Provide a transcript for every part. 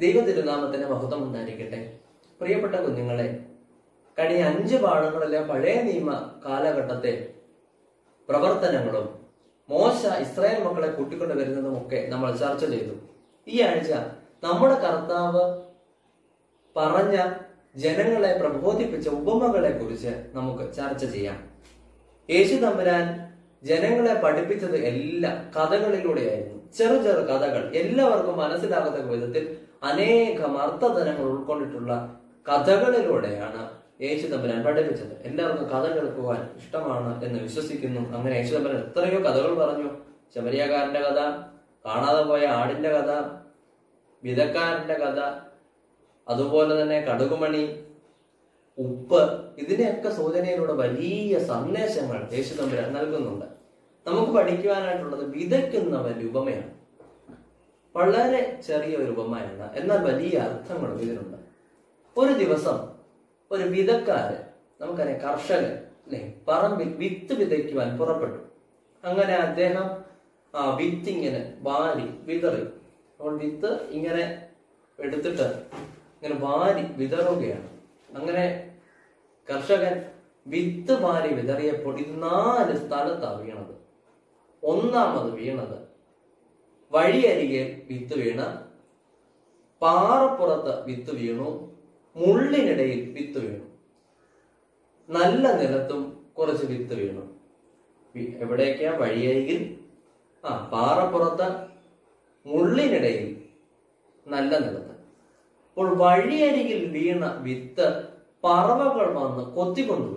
ദൈവ തിരുനാമത്തിന്റെ മഹത്വം ഉണ്ടായിരിക്കട്ടെ പ്രിയപ്പെട്ട കുഞ്ഞുങ്ങളെ കഴിഞ്ഞ അഞ്ച് പാഠങ്ങളിലെ പഴയ നിയമ കാലഘട്ടത്തെ പ്രവർത്തനങ്ങളും മോശ ഇസ്രായേൽ മക്കളെ കൂട്ടിക്കൊണ്ട് വരുന്നതും ഒക്കെ നമ്മൾ ചർച്ച ചെയ്തു ഈ ആഴ്ച നമ്മുടെ കർത്താവ് പറഞ്ഞ ജനങ്ങളെ പ്രബോധിപ്പിച്ച ഉപമകളെ കുറിച്ച് നമുക്ക് ചർച്ച ചെയ്യാം യേശു തമ്പുരാൻ ജനങ്ങളെ പഠിപ്പിച്ചത് എല്ലാം കഥകളിലൂടെയായിരുന്നു ചെറു ചെറു കഥകൾ എല്ലാവർക്കും മനസ്സിലാകത്തക്ക വിധത്തിൽ അനേകം അർത്ഥതലങ്ങൾ ഉൾക്കൊണ്ടിട്ടുള്ള കഥകളിലൂടെയാണ് യേശു തമ്പുരാൻ പഠിപ്പിച്ചത് എല്ലാവർക്കും കഥ കേൾക്കുവാൻ ഇഷ്ടമാണ് എന്ന് വിശ്വസിക്കുന്നു അങ്ങനെ യേശു തമ്പുരാൻ എത്രയോ കഥകൾ പറഞ്ഞു ശബരിയാകാരന്റെ കഥ കാണാതെ പോയ ആടിന്റെ കഥ വിധക്കാരന്റെ കഥ അതുപോലെ തന്നെ കടുകുമണി ഉപ്പ് ഇതിനെയൊക്കെ സൂചനയിലൂടെ വലിയ സന്ദേശങ്ങൾ യേശു തമ്പുരാൻ നൽകുന്നുണ്ട് നമുക്ക് പഠിക്കുവാനായിട്ടുള്ളത് വിതയ്ക്കുന്നവൻ ഉപമയാണ് വളരെ ചെറിയ ഒരു ഉപമയാണ് എന്നാൽ വലിയ അർത്ഥങ്ങളും ഇതിനുണ്ട് ഒരു ദിവസം ഒരു വിതക്കാരൻ നമുക്കറിയാം കർഷകൻ അല്ലെ പറമ്പിൽ വിത്ത് വിതയ്ക്കുവാൻ പുറപ്പെട്ടു അങ്ങനെ അദ്ദേഹം ആ വിത്ത് ഇങ്ങനെ വാരി വിതറി അപ്പോൾ വിത്ത് ഇങ്ങനെ എടുത്തിട്ട് ഇങ്ങനെ വാരി വിതറുകയാണ് അങ്ങനെ കർഷകൻ വിത്ത് വാരി വിതറിയപ്പോൾ ഇത് നാല് സ്ഥലത്താണ് വീണത് ഒന്നാമത് വീണത് വഴിയരികെ വിത്ത് വീണ് പാറപ്പുറത്ത് വിത്ത് വീണു മുള്ളിനിടയിൽ വിത്ത് വീണു നല്ല നിലത്തും കുറച്ച് വിത്ത് വീണു വി- എവിടേക്കാ വഴിയരികിൽ ആ പാറപ്പുറത്ത് മുള്ളിനിടയിൽ നല്ല നിലത്ത് അപ്പോൾ വഴിയരികിൽ വീണ വിത്ത് പറവകൾ വന്ന് കൊത്തിക്കൊണ്ടുപോയി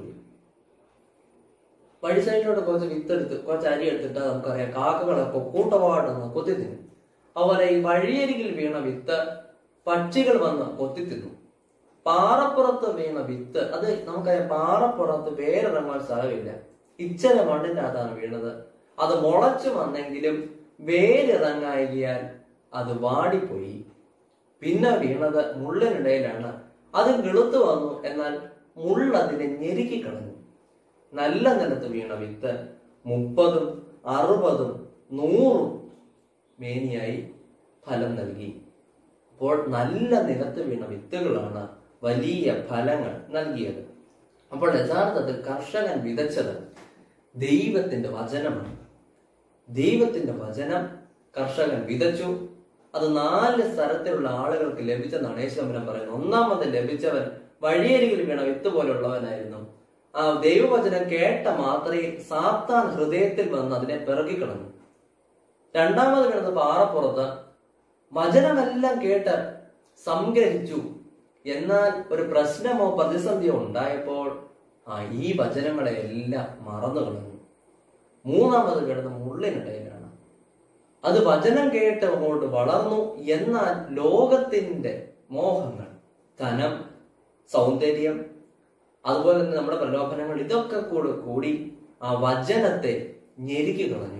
വഴി സൈഡിലോട്ട് കുറച്ച് വിത്ത് എടുത്ത് കുറച്ച് അരി എടുത്തിട്ട് നമുക്കറിയാം കാക്കകളൊക്കെ കൂട്ടപാടുന്ന കൊത്തി തിന്നും അതുപോലെ ഈ വഴിയരികിൽ വീണ വിത്ത് പക്ഷികൾ വന്ന് കൊത്തി തിന്നു പാറപ്പുറത്ത് വീണ വിത്ത് അത് നമുക്കറിയാം പാറപ്പുറത്ത് വേരിറങ്ങാൻ സ്ഥലമില്ല ഇച്ചിരി മണ്ണിന്റെ അകത്താണ് വീണത് അത് മുളച്ചു വന്നെങ്കിലും വേരിറങ്ങായികയാൽ അത് വാടിപ്പോയി പിന്നെ വീണത് മുള്ളിനിടയിലാണ് അത് കിളുത്തു വന്നു എന്നാൽ മുള്ളതിനെ ഞെരുക്കി കളഞ്ഞു നല്ല നിലത്ത് വീണ വിത്ത് മുപ്പതും അറുപതും നൂറും മേനിയായി ഫലം നൽകി അപ്പോൾ നല്ല നിലത്ത് വീണ വിത്തുകളാണ് വലിയ ഫലങ്ങൾ നൽകിയത് അപ്പോൾ യഥാർത്ഥത്തിൽ കർഷകൻ വിതച്ചത് ദൈവത്തിന്റെ വചനമാണ് ദൈവത്തിന്റെ വചനം കർഷകൻ വിതച്ചു അത് നാല് സ്ഥലത്തിലുള്ള ആളുകൾക്ക് ലഭിച്ചെന്നാണ് യേശുദമ്പരം പറയുന്നത് ഒന്നാമത് ലഭിച്ചവൻ വഴിയരികിൽ വീണ വിത്ത് പോലുള്ളവനായിരുന്നു ആ ദൈവവചനം കേട്ട മാത്രയിൽ സാത്താൻ ഹൃദയത്തിൽ വന്ന് അതിനെ പിറകിക്കളഞ്ഞു രണ്ടാമത് വീണത് പാറപ്പുറത്ത് വചനമെല്ലാം കേട്ട് സംഗ്രഹിച്ചു എന്നാൽ ഒരു പ്രശ്നമോ പ്രതിസന്ധിയോ ഉണ്ടായപ്പോൾ ആ ഈ വചനങ്ങളെ എല്ലാം മറന്നു കളഞ്ഞു മൂന്നാമത് കിടന്ന് മുള്ളിനിടയിലാണ് അത് വചനം കേട്ട് അങ്ങോട്ട് വളർന്നു എന്നാൽ ലോകത്തിന്റെ മോഹങ്ങൾ ധനം സൗന്ദര്യം അതുപോലെ തന്നെ നമ്മുടെ പ്രലോഭനങ്ങൾ ഇതൊക്കെ കൂടെ കൂടി ആ വചനത്തെ ഞെരുക്കി കളഞ്ഞു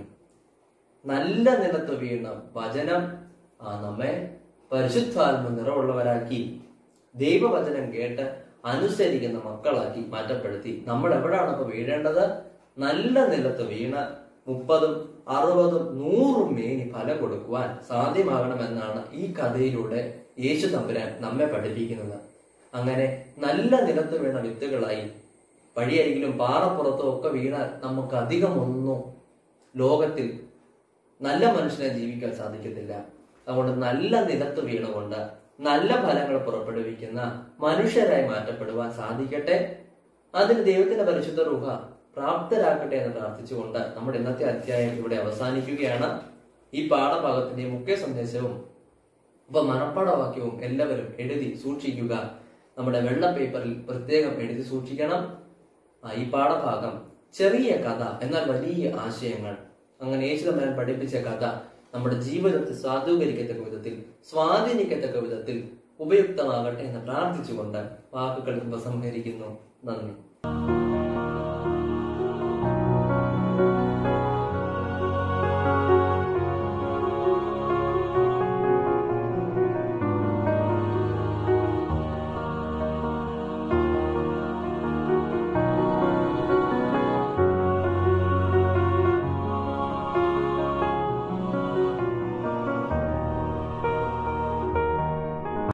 നല്ല നിലത്ത് വീണ വചനം ആ നമ്മെ പരിശുദ്ധാത്മ നിറവുള്ളവരാക്കി ദൈവവചനം കേട്ട് അനുസരിക്കുന്ന മക്കളാക്കി മാറ്റപ്പെടുത്തി നമ്മൾ എവിടാണ് ഇപ്പൊ വീഴേണ്ടത് നല്ല നിലത്ത് വീണ് മുപ്പതും അറുപതും നൂറും മേനി ഫലം കൊടുക്കുവാൻ സാധ്യമാകണമെന്നാണ് ഈ കഥയിലൂടെ യേശു തമ്പുരാൻ നമ്മെ പഠിപ്പിക്കുന്നത് അങ്ങനെ നല്ല നിലത്ത് വീണ വിത്തുകളായി വഴിയരികിലും പാറപ്പുറത്തും ഒക്കെ വീണാൽ നമുക്ക് അധികമൊന്നും ലോകത്തിൽ നല്ല മനുഷ്യനെ ജീവിക്കാൻ സാധിക്കത്തില്ല അതുകൊണ്ട് നല്ല നിലത്ത് വീണുകൊണ്ട് നല്ല ഫലങ്ങൾ പുറപ്പെടുവിക്കുന്ന മനുഷ്യരായി മാറ്റപ്പെടുവാൻ സാധിക്കട്ടെ അതിന് ദൈവത്തിന്റെ പരിശുദ്ധ റുഹ പ്രാപ്തരാക്കട്ടെ എന്ന് പ്രാർത്ഥിച്ചുകൊണ്ട് നമ്മുടെ ഇന്നത്തെ അധ്യായം ഇവിടെ അവസാനിക്കുകയാണ് ഈ പാഠഭാഗത്തിന്റെ മുഖ്യ സന്ദേശവും അപ്പൊ മനപ്പാഠവാക്യവും എല്ലാവരും എഴുതി സൂക്ഷിക്കുക നമ്മുടെ വെള്ള പേപ്പറിൽ പ്രത്യേകം എഴുതി സൂക്ഷിക്കണം ആ, ഈ പാഠഭാഗം ചെറിയ കഥ എന്നാൽ വലിയ ആശയങ്ങൾ അങ്ങനെ യേശുദമ്പരൻ പഠിപ്പിച്ച കഥ നമ്മുടെ ജീവിതത്തെ സാധൂകരിക്കത്തക്ക വിധത്തിൽ സ്വാധീനിക്കത്തക്ക വിധത്തിൽ ഉപയുക്തമാകട്ടെ എന്ന് പ്രാർത്ഥിച്ചുകൊണ്ട് വാക്കുകൾ ഉപസംഹരിക്കുന്നു നന്ദി